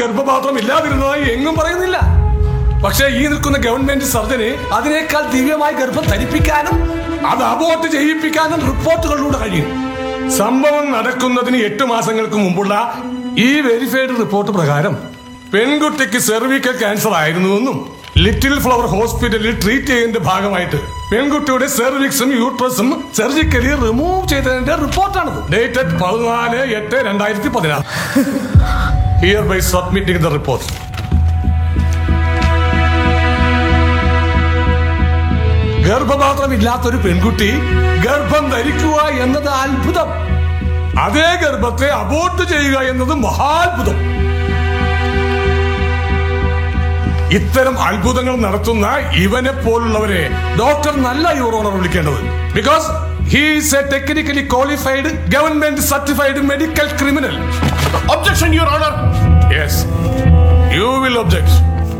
ഗർഭപാത്രം ഇല്ലാതിരുന്നതായി എങ്ങും പറയുന്നില്ല പക്ഷേ ഈ നിൽക്കുന്ന ഗവൺമെന്റ് സർജന് അതിനേക്കാൾ ദിവ്യമായി ഗർഭം ധരിപ്പിക്കാനും അത് അബോർട്ട് ചെയ്യിപ്പിക്കാനും റിപ്പോർട്ടുകളിലൂടെ കഴിയും സംഭവം നടക്കുന്നതിന് എട്ട് മാസങ്ങൾക്ക് മുമ്പുള്ള ഈ വെരിഫൈഡ് റിപ്പോർട്ട് പ്രകാരം പെൺകുട്ടിക്ക് സെർവിക്കൽ ക്യാൻസർ ആയിരുന്നുവെന്നും ലിറ്റിൽ ഫ്ലവർ ഹോസ്പിറ്റലിൽ ട്രീറ്റ് ചെയ്യുന്നതിന്റെ ഭാഗമായിട്ട് പെൺകുട്ടിയുടെ സെർവിക്സും യൂട്രസും സർജിക്കലി റിമൂവ് ചെയ്തതിന്റെ റിപ്പോർട്ടാണിത് ഡേറ്റഡ് പതിനാല് എട്ട് രണ്ടായിരത്തി പതിനാറ് here by submitting the report ഗർഭപാത്രമില്ലാത്തൊരു പെൺകുട്ടി ഗർഭം ധരിക്കുക എന്നത് അത്ഭുതം അതേ ഗർഭത്തെ അബോർട്ട് ചെയ്യുക എന്നത് മഹാത്ഭുതം ഇത്തരം അത്ഭുതങ്ങൾ നടത്തുന്ന ഇവനെ പോലുള്ളവരെ ഡോക്ടർ നല്ല യൂറോണർ വിളിക്കേണ്ടത് because he's a technically qualified government certified medical criminal objection your honour yes you will object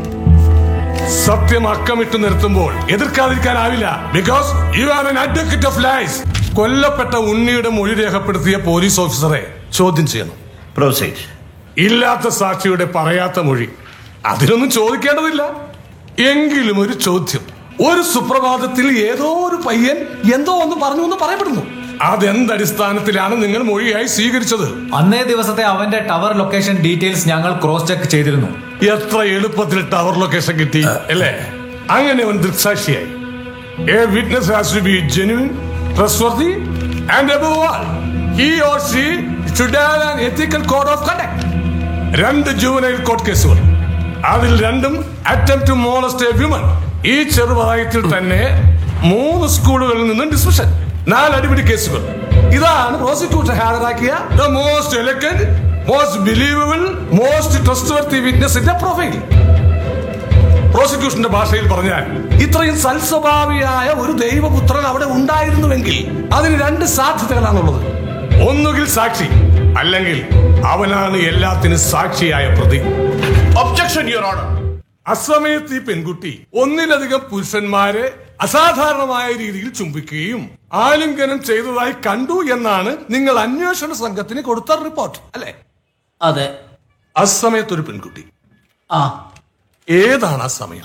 സത്യം അക്കമിട്ട് നിർത്തുമ്പോൾ എതിർക്കാതിരിക്കാനാവില്ല because you are an advocate of lies കൊല്ലപ്പെട്ട ഉണ്ണിയുടെ മൊഴി രേഖപ്പെടുത്തിയ പോലീസ് ഓഫീസറെ ചോദ്യം ചെയ്യണം പ്രൊസീഡ് ഇല്ലാത്ത സാക്ഷിയുടെ പറയാത്ത മൊഴി അതിനൊന്നും ചോദിക്കേണ്ടതില്ല എങ്കിലും ഒരു ചോദ്യം ഒരു സുപ്രഭാതത്തിൽ ഏതോ ഒരു പയ്യൻ എന്തോ ഒന്ന് പറഞ്ഞു എന്ന് പറയപ്പെടുന്നു അതെന്തടിസ്ഥാനത്തിലാണ് നിങ്ങൾ മൊഴിയായി സ്വീകരിച്ചത് അന്നേ ദിവസത്തെ അവന്റെ ടവർ ലൊക്കേഷൻ ഡീറ്റെയിൽസ് ഞങ്ങൾ ക്രോസ് ചെക്ക് ചെയ്തിരുന്നു എത്ര എളുപ്പത്തിൽ ടവർ ലൊക്കേഷൻ കിട്ടി അല്ലേ അങ്ങനെ അവൻ ദൃക്സാക്ഷിയായി a witness has to be genuine trustworthy and above all he or she should have an ethical code of conduct രണ്ട് ജൂവനൈൽ കോർട്ട് കേസുകൾ അതിൽ രണ്ടും attempt to molest a woman ഈ ചെറുപ്രായത്തിൽ തന്നെ മൂന്ന് സ്കൂളുകളിൽ നിന്നും ഡിസ്മിഷൻ നാല് അടിപിടി കേസുകൾ ഇതാണ് പ്രോസിക്യൂട്ടർ ഹാജരാക്കിയ the most elegant most believable most trustworthy വിറ്റ്നസിന്റെ പ്രൊഫൈൽ പ്രോസിക്യൂഷന്റെ ഭാഷയിൽ പറഞ്ഞാൽ ഇത്രയും സൽസ്വഭാവിയായ ഒരു ദൈവപുത്രൻ അവിടെ ഉണ്ടായിരുന്നുവെങ്കിൽ അതിന് രണ്ട് സാധ്യതകളാണുള്ളത് ഒന്നുകിൽ സാക്ഷി അല്ലെങ്കിൽ അവനാണ് എല്ലാത്തിനും സാക്ഷിയായ പ്രതി ഒബ്ജക്ഷൻ യുവർ ഓണർ അസമയത്ത് ഈ പെൺകുട്ടി ഒന്നിലധികം പുരുഷന്മാരെ അസാധാരണമായ രീതിയിൽ ചുംബിക്കുകയും ആലിംഗനം ചെയ്തതായി കണ്ടു എന്നാണ് നിങ്ങൾ അന്വേഷണ സംഘത്തിന് കൊടുത്ത റിപ്പോർട്ട് അല്ലെ അതെ അസമയത്ത് ഒരു പെൺകുട്ടി ആ ഏതാണ് ആ സമയം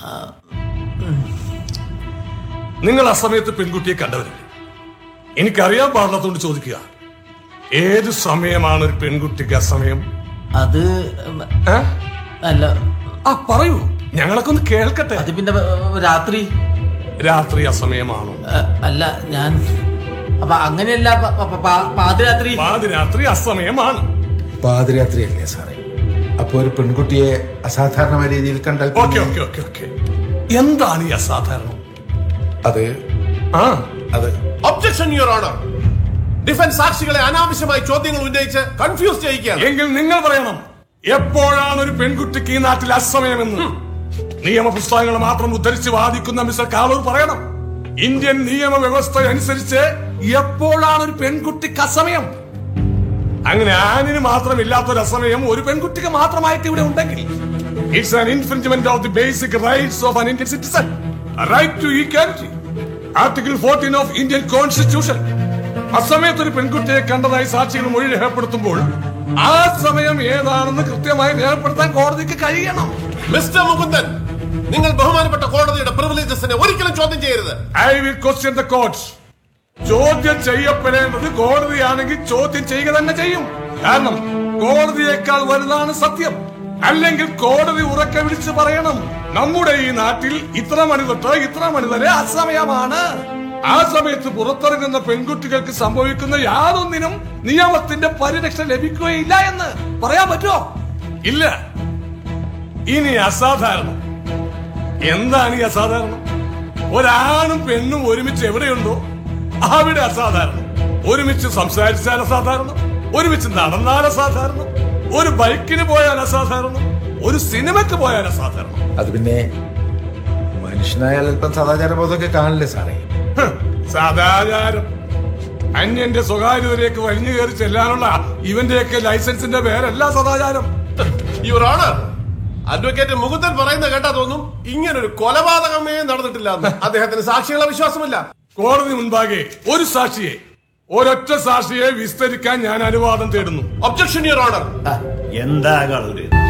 നിങ്ങൾ അസമയത്ത് പെൺകുട്ടിയെ കണ്ടവരല്ലേ എനിക്കറിയാൻ പാടില്ലാത്തോണ്ട് ചോദിക്കുക ഏത് സമയമാണ് ഒരു പെൺകുട്ടിക്ക് അസമയം അത് ഉം, ഏ? അല്ല ആ പറയൂ ഞങ്ങളൊക്കെ ഒന്ന് കേൾക്കട്ടെ അത് പിന്നെ ഉം, രാത്രി രാത്രി അസമയമാണോ അ, അല്ല ഞാൻ അപ്പൊ അങ്ങനെയല്ല പ- പ- പ- പാതിരാത്രി പാതിരാത്രി അസമയമാണ് പാതിരാത്രിയല്ലേ സാറേ അപ്പൊ ഒരു പെൺകുട്ടിയെ അസാധാരണമായ രീതിയിൽ കണ്ടാൽ ഓക്കെ പിന്നെ ഓക്കെ ഓക്കെ ഓക്കെ എന്താണ് ഈ അസാധാരണം അത് ആ അത് ഒബ്ജക്ഷൻ യുവർ ഓണർ ഡിഫൻസ് സാക്ഷികളെ അനാവശ്യമായി ചോദ്യങ്ങൾ ഉന്നയിച്ച് കൺഫ്യൂസ് ചെയ്യിക്കുകയാണ് എങ്കിൽ നിങ്ങൾ പറയണം എപ്പോഴാണ് ഒരു പെൺകുട്ടിക്ക് ഈ നാട്ടിൽ അസമയമെന്ന് നിയമപുസ്തകങ്ങൾ മാത്രം ഉദ്ധരിച്ച് വാദിക്കുന്ന മിസ്റ്റർ കാളൂർ പറയണം ഇന്ത്യൻ നിയമവ്യവസ്ഥ അനുസരിച്ച് എപ്പോഴാണ് ഒരു പെൺകുട്ടിക്ക് അസമയം അങ്ങനെ ആണിന് മാത്രമില്ലാത്തൊരു അസമയം ഒരു പെൺകുട്ടിക്ക് മാത്രമായിട്ട് ഇവിടെ ഉണ്ടെങ്കിൽ it's an infringement of the basic rights of an Indian citizen right to equality article fourteen of Indian constitution അസമയത്ത് ഒരു പെൺകുട്ടിയെ കണ്ടതായി സാക്ഷികൾ മൊഴി രേഖപ്പെടുത്തുമ്പോൾ ആ സമയം ഏതാണെന്ന് കൃത്യമായി രേഖപ്പെടുത്താൻ കോടതിക്ക് കഴിയണം മിസ്റ്റർ മുകുന്ദൻ നിങ്ങൾ ബഹുമാനപ്പെട്ട കോടതിയുടെ പ്രിവിലേജസിനെ ഒരിക്കലും ചോദ്യം ചെയ്യരുത് I will question the court ചോദ്യം ചെയ്യപ്പെടേണ്ടത് കോടതിയാണെങ്കിൽ ചോദ്യം ചെയ്യുക തന്നെ ചെയ്യും കാരണം കോടതിയേക്കാൾ വലുതാണ് സത്യം അല്ലെങ്കിൽ കോടതി ഉറക്കെ വിളിച്ച് പറയണം നമ്മുടെ ഈ നാട്ടിൽ ഇത്ര മണി തൊട്ട് ഇത്ര മണി വരെ അസമയമാണ് ആ സമയത്ത് പുറത്തിറങ്ങുന്ന പെൺകുട്ടികൾക്ക് സംഭവിക്കുന്ന യാതൊന്നിനും നിയമത്തിന്റെ പരിരക്ഷ ലഭിക്കുകയില്ല എന്ന് പറയാൻ പറ്റുമോ ഇല്ല ഇനി അസാധാരണം എന്താണ് ഈ അസാധാരണം ഒരാണും പെണ്ണും ഒരുമിച്ച് എവിടെയുണ്ടോ അവിടെ അസാധാരണം ഒരുമിച്ച് സംസാരിച്ചാൽ അസാധാരണം ഒരുമിച്ച് നടന്നാൽ അസാധാരണം ഒരു ബൈക്കിന് പോയാൽ അസാധാരണം ഒരു സിനിമയ്ക്ക് പോയാൽ അസാധാരണം അത് പിന്നെ മനുഷ്യനായാൽ അല്പം സദാചാര ബോധമൊക്കെ കാണില്ലേ സാറേ ഹ്, സദാചാരം അന്യന്റെ സ്വകാര്യതയിലേക്ക് വലിഞ്ഞു കയറി ചെല്ലാനുള്ള ഇവന്റെയൊക്കെ ലൈസൻസിന്റെ പേരല്ല സദാചാരം യുവർ ഓണർ അഡ്വക്കേറ്റ് മുകുന്ദൻ പറയുന്നത് കേട്ടാ തോന്നും ഇങ്ങനൊരു കൊലപാതകമേ നടന്നിട്ടില്ല എന്ന് അദ്ദേഹത്തിന് സാക്ഷികളെ വിശ്വാസമില്ല കോടതി മുൻപാകെ ഒരു സാക്ഷിയെ ഒരൊറ്റ സാക്ഷിയെ വിസ്തരിക്കാൻ ഞാൻ അനുവാദം തേടുന്നു ഒബ്ജക്ഷൻ യുവർ ഓണർ എന്താ കളൂര്